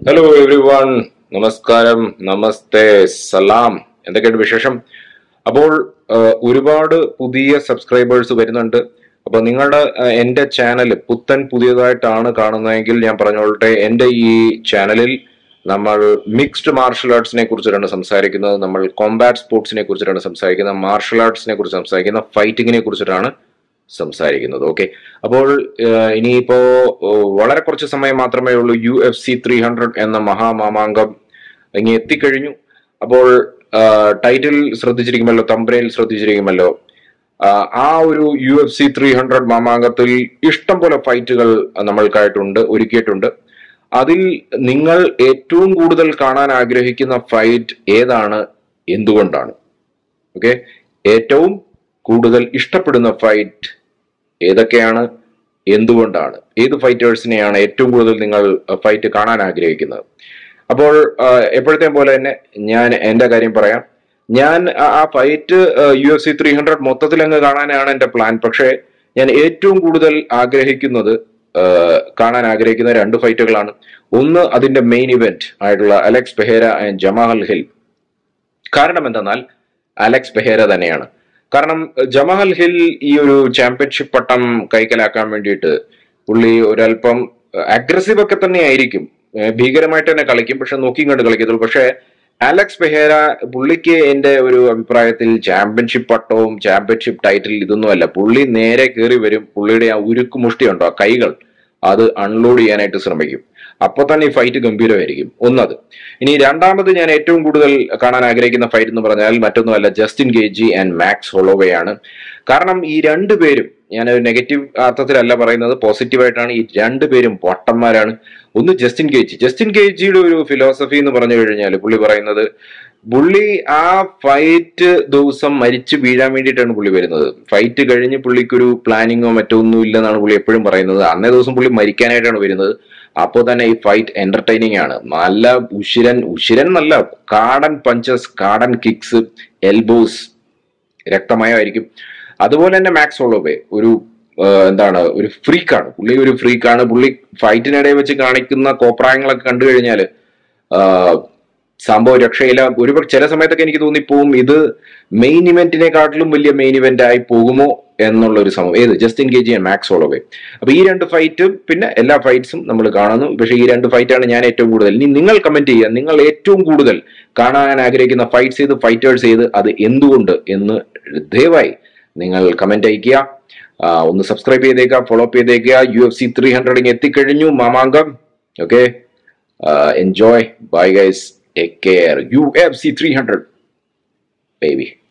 hello every one നമസ്കാരം നമസ്തേ സലാം എന്തൊക്കെയുണ്ട് വിശേഷം അപ്പോൾ ആ, ഒരുപാട് പുതിയ സബ്സ്ക്രൈബേഴ്സ് വരുന്നുണ്ട് അപ്പൊ നിങ്ങളുടെ ആ, എന്റെ ചാനൽ പുത്തൻ പുതിയതായിട്ടാണ് കാണുന്നതെങ്കിൽ ഞാൻ പറഞ്ഞോളട്ടെ എന്റെ ഈ ചാനലിൽ നമ്മൾ മിക്സ്ഡ് മാർഷൽ ആർട്സിനെ കുറിച്ചിട്ടാണ് സംസാരിക്കുന്നത് നമ്മൾ കോമ്പാറ്റ് സ്പോർട്സിനെ കുറിച്ചിട്ടാണ് സംസാരിക്കുന്നത് മാർഷൽ ആർട്സിനെ കുറിച്ച് സംസാരിക്കുന്നത് ഫൈറ്റിങ്ങിനെ കുറിച്ചിട്ടാണ് സംസാരിക്കുന്നത് ഓക്കെ അപ്പോൾ ഏഹ്, ഇനിയിപ്പോ ഏഹ്, വളരെ കുറച്ച് സമയം മാത്രമേ ഉള്ളൂ U F C three hundred എന്ന മഹാമാമാങ്കം ഇനി എത്തിക്കഴിഞ്ഞു അപ്പോൾ ടൈറ്റിൽ ശ്രദ്ധിച്ചിരിക്കുമല്ലോ തമ്പ്രയിൽ ശ്രദ്ധിച്ചിരിക്കുമല്ലോ ആ, ആ ഒരു U F C three hundred മാമാങ്കത്തിൽ ഇഷ്ടം പോലെ ഫൈറ്റുകൾ നമ്മൾക്കായിട്ടുണ്ട് ഒരുക്കിയിട്ടുണ്ട് അതിൽ നിങ്ങൾ ഏറ്റവും കൂടുതൽ കാണാൻ ആഗ്രഹിക്കുന്ന ഫൈറ്റ് ഏതാണ് എന്തുകൊണ്ടാണ് ഓക്കെ ഏറ്റവും കൂടുതൽ ഇഷ്ടപ്പെടുന്ന ഫൈറ്റ് ഏതൊക്കെയാണ് എന്തുകൊണ്ടാണ് ഏത് ഫൈറ്റേഴ്സിനെയാണ് ഏറ്റവും കൂടുതൽ നിങ്ങൾ ഫൈറ്റ് കാണാൻ ആഗ്രഹിക്കുന്നത് അപ്പോൾ ആ, എപ്പോഴത്തെയും പോലെ തന്നെ ഞാൻ എന്റെ കാര്യം പറയാം ഞാൻ ആ- ആ fight U F C three hundred മൊത്തത്തിൽ അങ്ങ് കാണാനാണ് എന്റെ പ്ലാൻ പക്ഷേ ഞാൻ ഏറ്റവും കൂടുതൽ ആഗ്രഹിക്കുന്നത് ആ, കാണാൻ ആഗ്രഹിക്കുന്ന രണ്ട് ഫൈറ്റുകളാണ് ഒന്ന് അതിന്റെ മെയിൻ ഇവന്റ് ആയിട്ടുള്ള Alex Pereira and Jamahal Hill കാരണം എന്തെന്നാൽ അലക്സ് ബെഹേര തന്നെയാണ് കാരണം ജമാഹൽ ഹിൽ ഈ ഒരു ചാമ്പ്യൻഷിപ്പ് പട്ടം കൈക്കലാക്കാൻ വേണ്ടിയിട്ട് പുള്ളി ഒരല്പം അഗ്രസീവ് ഒക്കെ തന്നെ ആയിരിക്കും ഏഹ് ഭീകരമായിട്ട് തന്നെ കളിക്കും പക്ഷെ നോക്കിയും കണ്ട് കളിക്കത്തുള്ളൂ പക്ഷെ അലക്സ് ബെഹേര പുള്ളിക്ക് എന്റെ ഒരു അഭിപ്രായത്തിൽ ചാമ്പ്യൻഷിപ്പ് പട്ടവും ചാമ്പ്യൻഷിപ്പ് ടൈറ്റിൽ ഇതൊന്നുമല്ല പുള്ളി നേരെ കയറി വരും പുള്ളിയുടെ ആ ഉരുക്ക് മുഷ്ടിയുണ്ടോ ആ കൈകൾ അത് അൺലോഡ് ചെയ്യാനായിട്ട് ശ്രമിക്കും അപ്പൊ തന്നെ ഈ ഫൈറ്റ് ഗംഭീരമായിരിക്കും ഒന്നത് ഇനി രണ്ടാമത് ഞാൻ ഏറ്റവും കൂടുതൽ കാണാൻ ആഗ്രഹിക്കുന്ന ഫൈറ്റ് എന്ന് പറഞ്ഞാൽ മറ്റൊന്നുമല്ല Justin Gaethje and Max Holloway ആണ് കാരണം ഈ രണ്ടു പേരും ഞാൻ ഒരു നെഗറ്റീവ് അർത്ഥത്തിലല്ല പറയുന്നത് പോസിറ്റീവായിട്ടാണ് ഈ രണ്ടു പേരും പൊട്ടന്മാരാണ് ഒന്ന് ജസ്റ്റിൻ ഗേജി ജസ്റ്റിൻ ഗേജിയുടെ ഒരു ഫിലോസഫി എന്ന് പറഞ്ഞു കഴിഞ്ഞാൽ പുള്ളി പറയുന്നത് പുള്ളി ആ ഫൈറ്റ് ദിവസം മരിച്ചു വീഴാൻ വേണ്ടിയിട്ടാണ് പുള്ളി വരുന്നത് ഫൈറ്റ് കഴിഞ്ഞ് പുള്ളിക്കൊരു പ്ലാനിങ്ങോ മറ്റോ ഒന്നും ഇല്ലെന്നാണ് പുള്ളി എപ്പോഴും പറയുന്നത് അന്നേ ദിവസം പുള്ളി മരിക്കാനായിട്ടാണ് വരുന്നത് അപ്പോൾ തന്നെ ഈ ഫൈറ്റ് എന്റർടൈനിങ് ആണ് നല്ല ഉശിരൻ ഉശിരൻ നല്ല കാടൻ പഞ്ചസ് കാടൻ കിക്സ് എൽബോസ് രക്തമയമായിരിക്കും അതുപോലെ തന്നെ മാക്സ് ഹോളോവേ ഒരു ആ, എന്താണ് ഒരു ഫ്രീക്കാണ് പുള്ളി ഒരു ഫ്രീക്കാണ് പുള്ളി ഫൈറ്റിനിടയിൽ വെച്ച് കാണിക്കുന്ന കോപ്രായങ്ങളൊക്കെ കണ്ടു കഴിഞ്ഞാൽ സംഭവം രക്ഷയില്ല ഒരു ചില സമയത്തൊക്കെ എനിക്ക് തോന്നിപ്പോവും ഇത് മെയിൻ ഇവന്റിനെക്കാട്ടിലും വലിയ മെയിൻ ഇവന്റ് ആയി പോകുമോ എന്നുള്ള ഒരു സംഭവം ഏത് Justin Gaethje and Max Holloway അപ്പൊ ഈ രണ്ട് ഫൈറ്റും പിന്നെ എല്ലാ ഫൈറ്റ്സും നമ്മൾ കാണുന്നു പക്ഷേ ഈ രണ്ട് ഫൈറ്റാണ് ഞാൻ ഏറ്റവും കൂടുതൽ ഇനി നിങ്ങൾ കമന്റ് ചെയ്യുക നിങ്ങൾ ഏറ്റവും കൂടുതൽ കാണാൻ ആഗ്രഹിക്കുന്ന ഫൈറ്റ്സ് ചെയ്ത് ഫൈറ്റേഴ്സ് ചെയ്ത് അത് എന്തുകൊണ്ട് എന്ന് ദയവായി നിങ്ങൾ കമന്റ് അയക്കുക ആ, ഒന്ന് സബ്സ്ക്രൈബ് ചെയ്തേക്കുക ഫോളോ അപ്പ് ചെയ്തേക്കുക യു എഫ് സി ത്രീ ഹൺഡ്രഡിങ് എത്തിക്കഴിഞ്ഞു മാമാങ്കം okay enjoy bye guys take care U F C three hundred baby